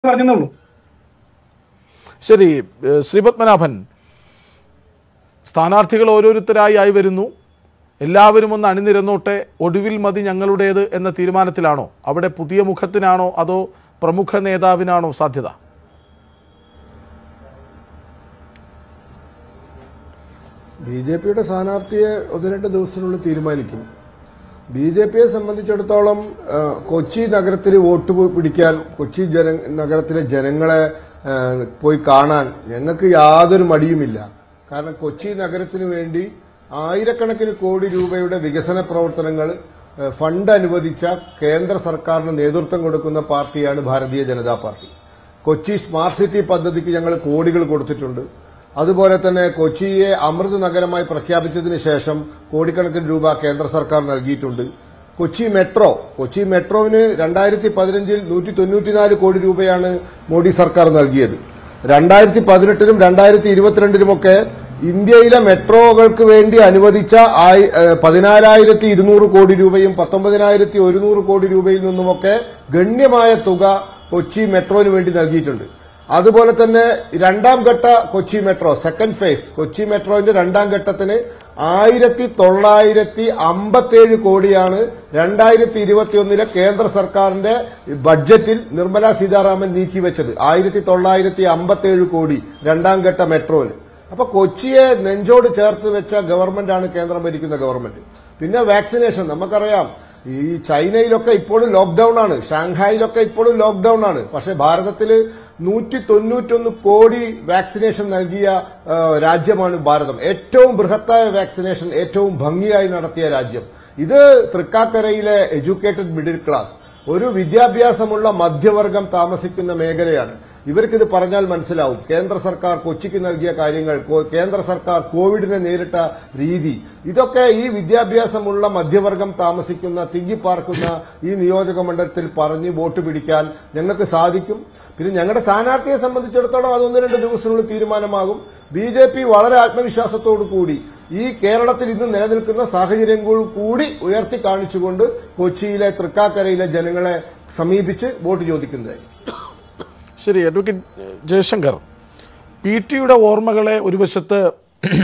പറഞ്ഞെന്നുള്ളൂ ശരി ഏഹ് ശ്രീ പത്മനാഭൻ സ്ഥാനാർത്ഥികൾ ഓരോരുത്തരായി ആയി വരുന്നു എല്ലാവരും ഒന്ന് അണിനിരന്നോട്ടെ ഒടുവിൽ മതി ഞങ്ങളുടേത് എന്ന തീരുമാനത്തിലാണോ അവിടെ പുതിയ മുഖത്തിനാണോ അതോ പ്രമുഖ നേതാവിനാണോ സാധ്യത ബി ജെ പിയുടെ സ്ഥാനാർത്ഥിയെ ഒന്ന് രണ്ട് ദിവസത്തിനുള്ളിൽ തീരുമാനിക്കും ബി ജെ പിയെ സംബന്ധിച്ചിടത്തോളം ആ, കൊച്ചി നഗരത്തിൽ വോട്ട് പോയി പിടിക്കാൻ കൊച്ചി ജന നഗരത്തിലെ ജനങ്ങളെ ആ, പോയി കാണാൻ ഞങ്ങൾക്ക് യാതൊരു മടിയുമില്ല കാരണം കൊച്ചി നഗരത്തിനു വേണ്ടി ആയിരക്കണക്കിന് കോടി രൂപയുടെ വികസന പ്രവർത്തനങ്ങൾ ആ, ഫണ്ട് അനുവദിച്ച കേന്ദ്ര സർക്കാരിന് നേതൃത്വം കൊടുക്കുന്ന പാർട്ടിയാണ് Bharatiya Janata party Kochi smart city പദ്ധതിക്ക് ഞങ്ങൾ കോടികൾ കൊടുത്തിട്ടുണ്ട് അതുപോലെ തന്നെ കൊച്ചിയെ അമൃത് നഗരമായി പ്രഖ്യാപിച്ചതിന് ശേഷം കോടിക്കണക്കിന് രൂപ കേന്ദ്ര സർക്കാർ നൽകിയിട്ടുണ്ട് കൊച്ചി മെട്രോ കൊച്ചി മെട്രോവിന് രണ്ടായിരത്തി പതിനഞ്ചിൽ നൂറ്റി തൊണ്ണൂറ്റിനാല് കോടി രൂപയാണ് മോഡി സർക്കാർ നൽകിയത് രണ്ടായിരത്തി പതിനെട്ടിലും രണ്ടായിരത്തി ഇരുപത്തിരണ്ടിലുമൊക്കെ ഇന്ത്യയിലെ മെട്രോകൾക്ക് വേണ്ടി അനുവദിച്ച ആയി- ഏഹ് പതിനാലായിരത്തി ഇരുന്നൂറ് കോടി രൂപയും പത്തൊമ്പതിനായിരത്തി ഒരുന്നൂറ് കോടി രൂപയിൽ നിന്നുമൊക്കെ ഗണ്യമായ തുക കൊച്ചി മെട്രോന് വേണ്ടി നൽകിയിട്ടുണ്ട് അതുപോലെ തന്നെ രണ്ടാം ഘട്ട Kochi metro second phase Kochi മെട്രോന്റെ രണ്ടാം ഘട്ടത്തിന് ആയിരത്തി തൊള്ളായിരത്തി അമ്പത്തിയേഴ് കോടിയാണ് രണ്ടായിരത്തി ഇരുപത്തിയൊന്നിലെ കേന്ദ്ര സർക്കാരിന്റെ ബഡ്ജറ്റിൽ നിർമ്മല സീതാരാമൻ നീക്കിവെച്ചത് ആയിരത്തി തൊള്ളായിരത്തി അമ്പത്തിയേഴ് കോടി രണ്ടാം ഘട്ട മെട്രോന് അപ്പൊ കൊച്ചിയെ നെഞ്ചോട് ചേർത്ത് വെച്ച ഗവൺമെന്റാണ് കേന്ദ്രം ഭരിക്കുന്ന ഗവൺമെന്റ് പിന്നെ വാക്സിനേഷൻ നമുക്കറിയാം ഈ ചൈനയിലൊക്കെ ഇപ്പോഴും ലോക്ക്ഡൌൺ ആണ് ഷാങ്ഹായിലൊക്കെ ഇപ്പോഴും ലോക്ക്ഡൌൺ ആണ് പക്ഷെ ഭാരതത്തിൽ നൂറ്റി തൊണ്ണൂറ്റൊന്ന് കോടി വാക്സിനേഷൻ നൽകിയ ആ, രാജ്യമാണ് ഭാരതം ഏറ്റവും ബൃഹത്തായ വാക്സിനേഷൻ ഏറ്റവും ഭംഗിയായി നടത്തിയ രാജ്യം ഇത് തൃക്കാക്കരയിലെ എഡ്യൂക്കേറ്റഡ് മിഡിൽ ക്ലാസ് ഒരു വിദ്യാഭ്യാസമുള്ള മധ്യവർഗം താമസിക്കുന്ന മേഖലയാണ് ഇവർക്കിത് പറഞ്ഞാൽ മനസ്സിലാവും കേന്ദ്ര സർക്കാർ കൊച്ചിക്ക് നൽകിയ കാര്യങ്ങൾ കോ- കേന്ദ്ര സർക്കാർ കോവിഡിനെ നേരിട്ട രീതി ഇതൊക്കെ ഈ വിദ്യാഭ്യാസമുള്ള മധ്യവർഗം താമസിക്കുന്ന തിങ്ങിപ്പാർക്കുന്ന ഈ നിയോജക മണ്ഡലത്തിൽ പറഞ്ഞ് വോട്ട് പിടിക്കാൻ ഞങ്ങൾക്ക് സാധിക്കും പിന്നെ ഞങ്ങളുടെ സ്ഥാനാർത്ഥിയെ സംബന്ധിച്ചിടത്തോളം അത് ഒന്ന് രണ്ട് ദിവസത്തിനുള്ളിൽ തീരുമാനമാകും ബി ജെ പി വളരെ ആത്മവിശ്വാസത്തോടു കൂടി ഈ കേരളത്തിൽ ഇന്ന് നിലനിൽക്കുന്ന സാഹചര്യങ്ങൾ കൂടി ഉയർത്തി കാണിച്ചുകൊണ്ട് കൊച്ചിയിലെ തൃക്കാക്കരയിലെ ജനങ്ങളെ സമീപിച്ച് വോട്ട് ചോദിക്കുന്നതായിരിക്കും ശരി അഡ്വക്കേറ്റ് ജയശങ്കർ പി ടിയുടെ ഓർമ്മകളെ ഒരു വശത്ത്